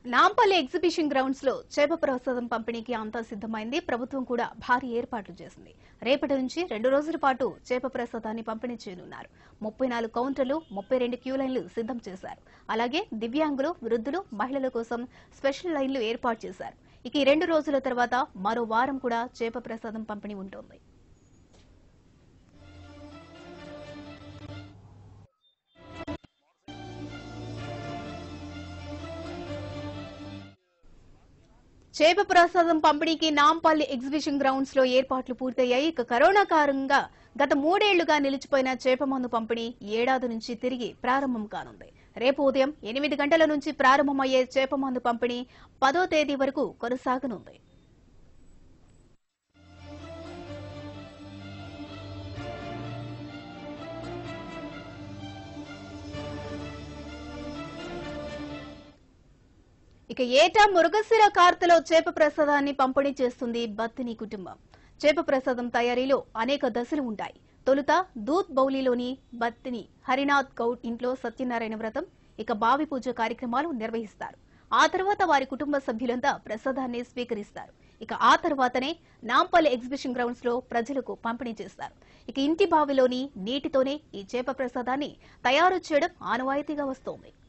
Nampally exhibition grounds లో చేప ప్రసాదం పంపిణీకి అంతా సిద్దమైంది ప్రభుత్వం కూడా భారీ ఏర్పాట్లు చేసింది రేపటి నుంచి రెండు రోజుల పాటు చేప ప్రసాదాన్ని పంపిణీ చేయనున్నారు ముప్పై నాలుగు కౌంటర్లు ముప్పై రెండు క్యూ లైన్లు సిద్దం చేశారు అలాగే దివ్యాంగులు వృద్ధులు మహిళల కోసం స్పెషల్ లైన్లు ఏర్పాటు చేశారు ఇక ఈ రెండు రోజుల తర్వాత మరో వారం కూడా చేప ప్రసాదం పంపిణీ ఉంటుంది చేప ప్రసాదం పంపిణీకి నాంపల్లి ఎగ్జిబిషన్ గ్రౌండ్స్ లో ఏర్పాట్లు పూర్తయ్యాయి ఇక కరోనా కారణంగా గత మూడేళ్లుగా నిలిచిపోయిన చేప మందు పంపిణీ ఏడాది నుంచి తిరిగి ప్రారంభం కానుంది రేపు ఉదయం ఎనిమిది గంటల నుంచి ప్రారంభమయ్యే చేప మందు పంపిణీ పదో తేదీ వరకు కొనసాగనుంది ఇక ఏటా మురుగశిర కార్తెలో చేప ప్రసాదాన్ని పంపిణీ చేస్తుంది బత్తిని కుటుంబం చేప ప్రసాదం తయారీలో అనేక దశలు ఉంటాయి తొలుత దూద్ బౌలిలోని బత్తిని హరినాథ్ గౌడ్ ఇంట్లో సత్యనారాయణ వ్రతం ఇక బావి పూజ కార్యక్రమాలు నిర్వహిస్తారు ఆ తర్వాత వారి కుటుంబ సభ్యులంతా ప్రసాదాన్ని స్వీకరిస్తారు ఇక ఆ తర్వాతనే నాంపల్లి ఎగ్జిబిషన్ గ్రౌండ్స్ లో ప్రజలకు పంపిణీ చేస్తారు ఇక ఇంటి బావిలోని నీటితోనే ఈ చేప ప్రసాదాన్ని తయారు చేయడం ఆనవాయితీగా వస్తోంది